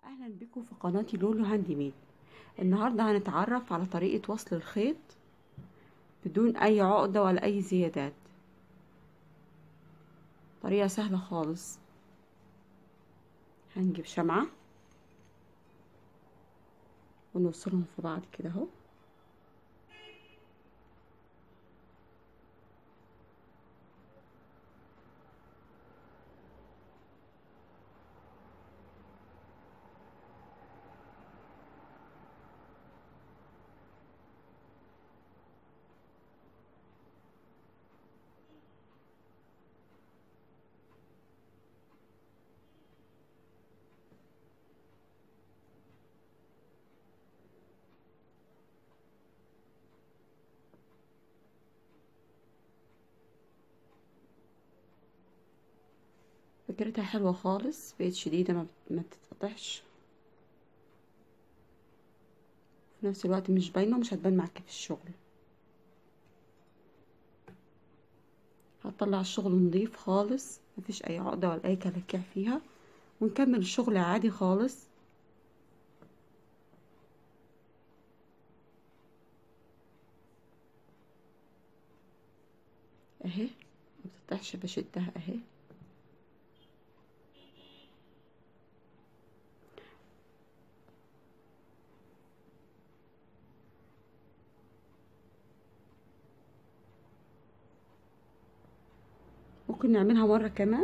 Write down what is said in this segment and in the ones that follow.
اهلا بكم في قناتي لولو هاند ميد النهارده هنتعرف على طريقه وصل الخيط بدون اي عقده ولا اي زيادات طريقه سهله خالص هنجيب شمعه ونوصلهم في بعض كده اهو فكرتها حلوة خالص بقت شديدة ما, ما بتتقطعش في نفس الوقت مش باينة ومش هتبان معاكي في الشغل هتطلع الشغل نضيف خالص مفيش اي عقدة ولا اي كلاكيع فيها ونكمل الشغل عادي خالص اهي ما بتقطعش بشدها اهي ممكن نعملها مرة كمان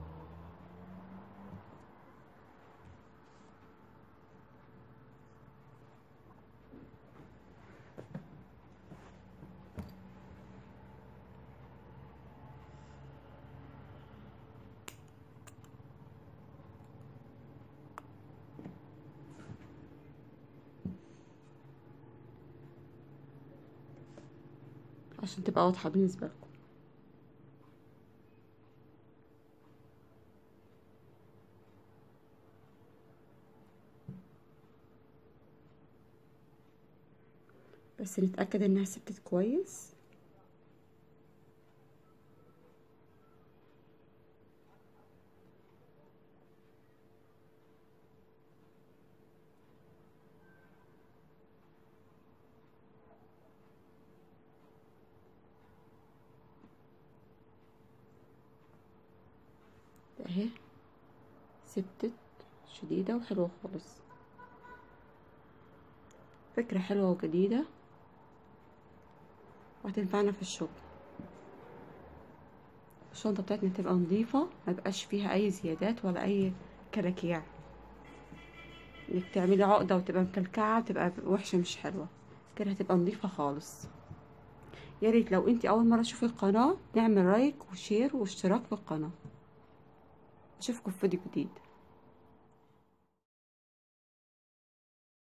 عشان تبقى واضحة بالنسبة لكم بس نتأكد انها ثبتت كويس اهي ثبتت شديدة وحلوة خالص فكرة حلوة وجديدة وهتنفعنا في الشغل الشنطة بتاعتنا تبقى نظيفة ميبقاش فيها اي زيادات ولا اي كلاكيع انك تعملي عقدة وتبقى مكلكعة تبقى وحشة مش حلوة كده هتبقى نظيفة خالص يا ريت لو انت اول مرة تشوفي القناة نعمل لايك وشير واشتراك في القناة اشوفكم في فيديو جديد